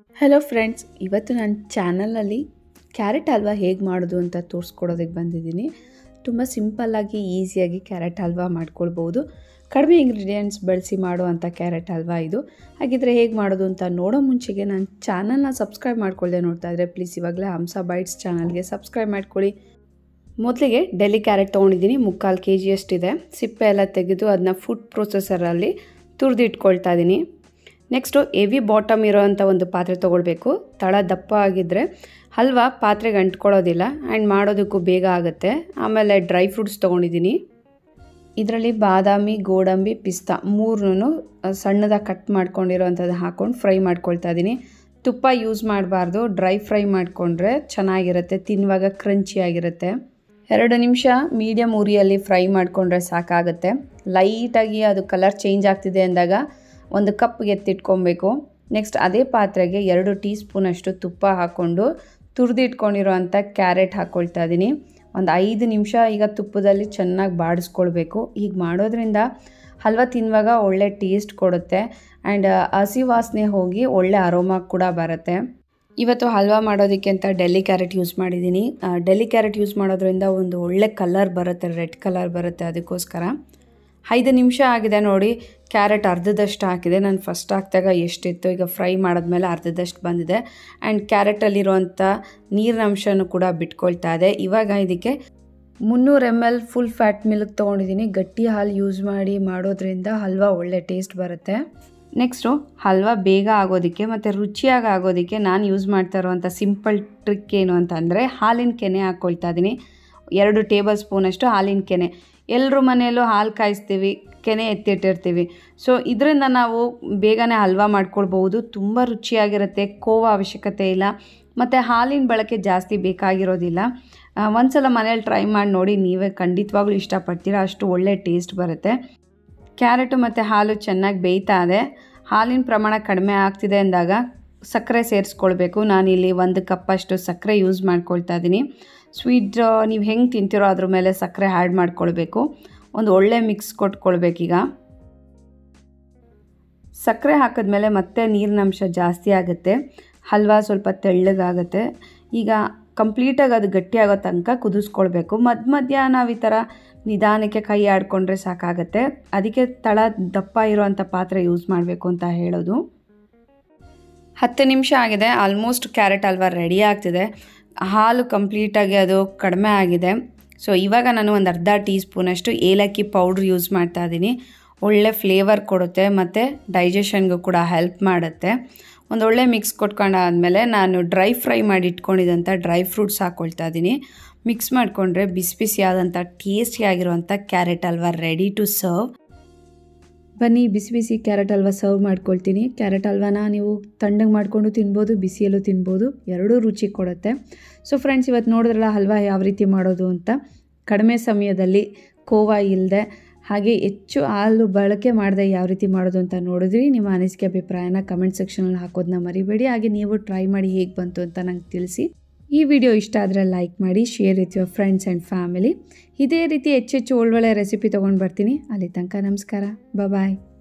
hello friends ಇವತ್ತು ನನ್ನ ಚಾನಲಲ್ಲಿ ಕ್ಯಾರೆಟ್ ಹಲ್ವಾ ಹೇಗೆ ಮಾಡೋದು ಅಂತ ತೋರಿಸ್ಕೊಡೋದಕ್ಕೆ ಬಂದಿದ್ದೀನಿ ತುಂಬ ಸಿಂಪಲ್ಲಾಗಿ ಈಸಿಯಾಗಿ ಕ್ಯಾರೆಟ್ ಹಲ್ವಾ ಮಾಡ್ಕೊಳ್ಬೋದು ಕಡಿಮೆ ಇಂಗ್ರೀಡಿಯೆಂಟ್ಸ್ ಬಳಸಿ ಮಾಡುವಂಥ ಕ್ಯಾರೆಟ್ ಹಲ್ವಾ ಇದು ಹಾಗಿದ್ರೆ ಹೇಗೆ ಮಾಡೋದು ಅಂತ ನೋಡೋ ಮುಂಚೆಗೆ ನನ್ನ ಚಾನಲ್ನ ಸಬ್ಸ್ಕ್ರೈಬ್ ಮಾಡ್ಕೊಳ್ಳದೆ ನೋಡ್ತಾ ಇದ್ದರೆ ಪ್ಲೀಸ್ ಇವಾಗಲೇ ಹಂಸ ಬೈಟ್ಸ್ ಚಾನಲ್ಗೆ ಸಬ್ಸ್ಕ್ರೈಬ್ ಮಾಡ್ಕೊಳ್ಳಿ ಮೊದಲಿಗೆ ಡೆಲ್ಲಿ ಕ್ಯಾರೆಟ್ ತೊಗೊಂಡಿದ್ದೀನಿ ಮುಕ್ಕಾಲು ಕೆ ಜಿ ಅಷ್ಟಿದೆ ಸಿಪ್ಪೆ ಎಲ್ಲ ತೆಗೆದು ಅದನ್ನ ಫುಡ್ ಪ್ರೊಸೆಸರಲ್ಲಿ ತುರಿದು ಇಟ್ಕೊಳ್ತಾ ಇದ್ದೀನಿ ನೆಕ್ಸ್ಟು ಎವಿ ಬಾಟಮ್ ಇರೋವಂಥ ಒಂದು ಪಾತ್ರೆ ತೊಗೊಳ್ಬೇಕು ತಳ ದಪ್ಪ ಆಗಿದ್ದರೆ ಹಲ್ವಾ ಪಾತ್ರೆಗೆ ಅಂಟ್ಕೊಳ್ಳೋದಿಲ್ಲ ಆ್ಯಂಡ್ ಮಾಡೋದಕ್ಕೂ ಬೇಗ ಆಗುತ್ತೆ ಆಮೇಲೆ ಡ್ರೈ ಫ್ರೂಟ್ಸ್ ತೊಗೊಂಡಿದ್ದೀನಿ ಇದರಲ್ಲಿ ಬಾದಾಮಿ ಗೋಡಂಬಿ ಪಿಸ್ತಾ ಮೂರನ್ನೂ ಸಣ್ಣದಾಗಿ ಕಟ್ ಮಾಡ್ಕೊಂಡಿರೋವಂಥದ್ದು ಹಾಕ್ಕೊಂಡು ಫ್ರೈ ಮಾಡ್ಕೊಳ್ತಾ ಇದ್ದೀನಿ ತುಪ್ಪ ಯೂಸ್ ಮಾಡಬಾರ್ದು ಡ್ರೈ ಫ್ರೈ ಮಾಡಿಕೊಂಡ್ರೆ ಚೆನ್ನಾಗಿರುತ್ತೆ ತಿನ್ನುವಾಗ ಕ್ರಂಚಿಯಾಗಿರುತ್ತೆ ಎರಡು ನಿಮಿಷ ಮೀಡಿಯಮ್ ಉರಿಯಲ್ಲಿ ಫ್ರೈ ಮಾಡಿಕೊಂಡ್ರೆ ಸಾಕಾಗುತ್ತೆ ಲೈಟಾಗಿ ಅದು ಕಲರ್ ಚೇಂಜ್ ಆಗ್ತಿದೆ ಅಂದಾಗ ಒಂದು ಕಪ್ಗೆ ಎತ್ತಿಟ್ಕೊಬೇಕು ನೆಕ್ಸ್ಟ್ ಅದೇ ಪಾತ್ರೆಗೆ ಎರಡು ಟೀ ಸ್ಪೂನಷ್ಟು ತುಪ್ಪ ಹಾಕ್ಕೊಂಡು ತುರಿದಿಟ್ಕೊಂಡಿರೋವಂಥ ಕ್ಯಾರೆಟ್ ಹಾಕ್ಕೊಳ್ತಾ ಇದ್ದೀನಿ ಒಂದು ಐದು ನಿಮಿಷ ಈಗ ತುಪ್ಪದಲ್ಲಿ ಚೆನ್ನಾಗಿ ಬಾಡಿಸ್ಕೊಳ್ಬೇಕು ಹೀಗೆ ಮಾಡೋದ್ರಿಂದ ಹಲ್ವಾ ತಿನ್ನುವಾಗ ಒಳ್ಳೆ ಟೇಸ್ಟ್ ಕೊಡುತ್ತೆ ಆ್ಯಂಡ್ ಹಸಿ ವಾಸನೆ ಹೋಗಿ ಒಳ್ಳೆ ಅರೋಮಾ ಕೂಡ ಬರುತ್ತೆ ಇವತ್ತು ಹಲ್ವಾ ಮಾಡೋದಕ್ಕೆ ಅಂತ ಡೆಲ್ಲಿ ಕ್ಯಾರೆಟ್ ಯೂಸ್ ಮಾಡಿದ್ದೀನಿ ಡೆಲ್ಲಿ ಕ್ಯಾರೆಟ್ ಯೂಸ್ ಮಾಡೋದ್ರಿಂದ ಒಂದು ಒಳ್ಳೆ ಕಲರ್ ಬರುತ್ತೆ ರೆಡ್ ಕಲರ್ ಬರುತ್ತೆ ಅದಕ್ಕೋಸ್ಕರ ಐದು ನಿಮಿಷ ಆಗಿದೆ ನೋಡಿ ಕ್ಯಾರೆಟ್ ಅರ್ಧದಷ್ಟು ಹಾಕಿದೆ ನಾನು ಫಸ್ಟ್ ಹಾಕಿದಾಗ ಎಷ್ಟಿತ್ತು ಈಗ ಫ್ರೈ ಮಾಡಿದ್ಮೇಲೆ ಅರ್ಧದಷ್ಟು ಬಂದಿದೆ ಆ್ಯಂಡ್ ಕ್ಯಾರೆಟಲ್ಲಿರುವಂಥ ನೀರಿನ ಅಂಶನೂ ಕೂಡ ಬಿಟ್ಕೊಳ್ತಾ ಇದೆ ಇವಾಗ ಇದಕ್ಕೆ ಮುನ್ನೂರು M L full fat milk ತೊಗೊಂಡಿದ್ದೀನಿ ಗಟ್ಟಿ ಹಾಲು ಯೂಸ್ ಮಾಡಿ ಮಾಡೋದ್ರಿಂದ ಹಲ್ವಾ ಒಳ್ಳೆ ಟೇಸ್ಟ್ ಬರುತ್ತೆ ನೆಕ್ಸ್ಟು ಹಲ್ವಾ ಬೇಗ ಆಗೋದಕ್ಕೆ ಮತ್ತು ರುಚಿಯಾಗಿ ಆಗೋದಕ್ಕೆ ನಾನು ಯೂಸ್ ಮಾಡ್ತಾ ಇರುವಂಥ ಸಿಂಪಲ್ ಟ್ರಿಕ್ ಏನು ಅಂತಂದರೆ ಹಾಲಿನ ಕೆನೆ ಹಾಕ್ಕೊಳ್ತಾ ಇದ್ದೀನಿ ಎರಡು ಟೇಬಲ್ ಸ್ಪೂನಷ್ಟು ಹಾಲಿನ ಕೆನೆ ಎಲ್ಲರ ಮನೆಯಲ್ಲೂ ಹಾಲು ಕಾಯಿಸ್ತೀವಿ ಕೆನೆ ಎತ್ತಿಟ್ಟಿರ್ತೀವಿ ಸೊ ಇದರಿಂದ ನಾವು ಬೇಗನೆ ಹಲ್ವಾ ಮಾಡ್ಕೊಳ್ಬೋದು ತುಂಬ ರುಚಿಯಾಗಿರುತ್ತೆ ಕೋವ ಅವಶ್ಯಕತೆ ಇಲ್ಲ ಮತ್ತು ಹಾಲಿನ ಬಳಕೆ ಜಾಸ್ತಿ ಬೇಕಾಗಿರೋದಿಲ್ಲ ಒಂದ್ಸಲ ಮನೇಲಿ ಟ್ರೈ ಮಾಡಿ ನೋಡಿ ನೀವೇ ಖಂಡಿತವಾಗ್ಲೂ ಇಷ್ಟಪಡ್ತೀರಾ ಅಷ್ಟು ಒಳ್ಳೆ ಟೇಸ್ಟ್ ಬರುತ್ತೆ ಕ್ಯಾರೆಟು ಮತ್ತು ಹಾಲು ಚೆನ್ನಾಗಿ ಬೇಯ್ತಾ ಇದೆ ಹಾಲಿನ ಪ್ರಮಾಣ ಕಡಿಮೆ ಆಗ್ತಿದೆ ಅಂದಾಗ ಸಕ್ಕರೆ ಸೇರಿಸ್ಕೊಳ್ಬೇಕು ನಾನಿಲ್ಲಿ ಒಂದು ಕಪ್ಪಷ್ಟು ಸಕ್ಕರೆ ಯೂಸ್ ಮಾಡ್ಕೊಳ್ತಾ ಇದ್ದೀನಿ ಸ್ವೀಟ್ ನೀವು ಹೆಂಗೆ ತಿಂತೀರೋ ಅದ್ರ ಮೇಲೆ ಸಕ್ಕರೆ ಆ್ಯಡ್ ಮಾಡ್ಕೊಳ್ಬೇಕು ಒಂದು ಒಳ್ಳೆ ಮಿಕ್ಸ್ ಕೊಟ್ಕೊಳ್ಬೇಕೀಗ ಸಕ್ಕರೆ ಹಾಕಿದ್ಮೇಲೆ ಮತ್ತೆ ನೀರಿನ ಅಂಶ ಜಾಸ್ತಿ ಆಗುತ್ತೆ ಹಲ್ವಾ ಸ್ವಲ್ಪ ತೆಳ್ಳಗಾಗುತ್ತೆ ಈಗ ಕಂಪ್ಲೀಟಾಗಿ ಅದು ಗಟ್ಟಿಯಾಗೋ ತನಕ ಕುದಿಸ್ಕೊಳ್ಬೇಕು ಮಧ್ಯ ಮಧ್ಯ ನಾವು ಈ ಥರ ನಿಧಾನಕ್ಕೆ ಕೈ ಆಡಿಕೊಂಡ್ರೆ ಸಾಕಾಗತ್ತೆ ಅದಕ್ಕೆ ತಳ ದಪ್ಪ ಇರೋವಂಥ ಪಾತ್ರೆ ಯೂಸ್ ಮಾಡಬೇಕು ಅಂತ ಹೇಳೋದು ಹತ್ತು ನಿಮಿಷ ಆಗಿದೆ ಆಲ್ಮೋಸ್ಟ್ ಕ್ಯಾರೆಟ್ ಹಲ್ವಾ ರೆಡಿ ಆಗ್ತಿದೆ ಹಾಲು ಕಂಪ್ಲೀಟಾಗಿ ಅದು ಕಡಿಮೆ ಆಗಿದೆ ಸೊ ಇವಾಗ ನಾನು ಒಂದು ಅರ್ಧ ಟೀ ಸ್ಪೂನಷ್ಟು ಏಲಕ್ಕಿ ಪೌಡ್ರ್ ಯೂಸ್ ಮಾಡ್ತಾ ಇದ್ದೀನಿ ಒಳ್ಳೆ ಫ್ಲೇವರ್ ಕೊಡುತ್ತೆ ಮತ್ತು ಡೈಜೆಷನ್ಗೂ ಕೂಡ ಹೆಲ್ಪ್ ಮಾಡುತ್ತೆ ಒಂದು ಒಳ್ಳೆ ಮಿಕ್ಸ್ ಕೊಟ್ಕೊಂಡಾದಮೇಲೆ ನಾನು ಡ್ರೈ ಫ್ರೈ ಮಾಡಿ ಇಟ್ಕೊಂಡಿದ್ದಂಥ ಡ್ರೈ ಫ್ರೂಟ್ಸ್ ಹಾಕ್ಕೊಳ್ತಾ ಇದ್ದೀನಿ ಮಿಕ್ಸ್ ಮಾಡಿಕೊಂಡ್ರೆ ಬಿಸಿ ಬಿಸಿಯಾದಂಥ ಟೇಸ್ಟಿಯಾಗಿರುವಂಥ carrot halwa ready to serve ಬನ್ನಿ ಬಿಸಿ ಬಿಸಿ ಕ್ಯಾರೆಟ್ ಹಲ್ವಾ ಸರ್ವ್ ಮಾಡ್ಕೊಳ್ತೀನಿ ಕ್ಯಾರೆಟ್ ಹಲ್ವಾನ ನೀವು ತಣ್ಣಗೆ ಮಾಡಿಕೊಂಡು ತಿನ್ಬೋದು ಬಿಸಿಯಲ್ಲೂ ತಿನ್ಬೋದು ಎರಡೂ ರುಚಿ ಕೊಡುತ್ತೆ ಸೊ ಫ್ರೆಂಡ್ಸ್ ಇವತ್ತು ನೋಡಿದ್ರಲ್ಲ ಹಲ್ವಾ ಯಾವ ರೀತಿ ಮಾಡೋದು ಅಂತ ಕಡಿಮೆ ಸಮಯದಲ್ಲಿ ಕೋವಾ ಇಲ್ಲದೆ ಹಾಗೆ ಹೆಚ್ಚು ಹಾಲು ಬಳಕೆ ಮಾಡದೆ ಯಾವ ರೀತಿ ಮಾಡೋದು ಅಂತ ನೋಡಿದ್ರಿ ನಿಮ್ಮ ಅನಿಸಿಕೆ ಅಭಿಪ್ರಾಯನ ಕಮೆಂಟ್ ಸೆಕ್ಷನಲ್ಲಿ ಹಾಕೋದನ್ನ ಮರಿಬೇಡಿ ಹಾಗೆ ನೀವು ಟ್ರೈ ಮಾಡಿ ಹೇಗೆ ಬಂತು ಅಂತ ನಂಗೆ ತಿಳಿಸಿ ಈ ವಿಡಿಯೋ ಇಷ್ಟ ಆದರೆ ಲೈಕ್ ಮಾಡಿ share with your friends and family ಇದೇ ರೀತಿ ಹೆಚ್ಚೆಚ್ಚು ಒಳ್ಳೊಳ್ಳೆ ರೆಸಿಪಿ ತೊಗೊಂಡು ಬರ್ತೀನಿ ಅಲ್ಲಿ ತನಕ ನಮಸ್ಕಾರ ಬಾಯ್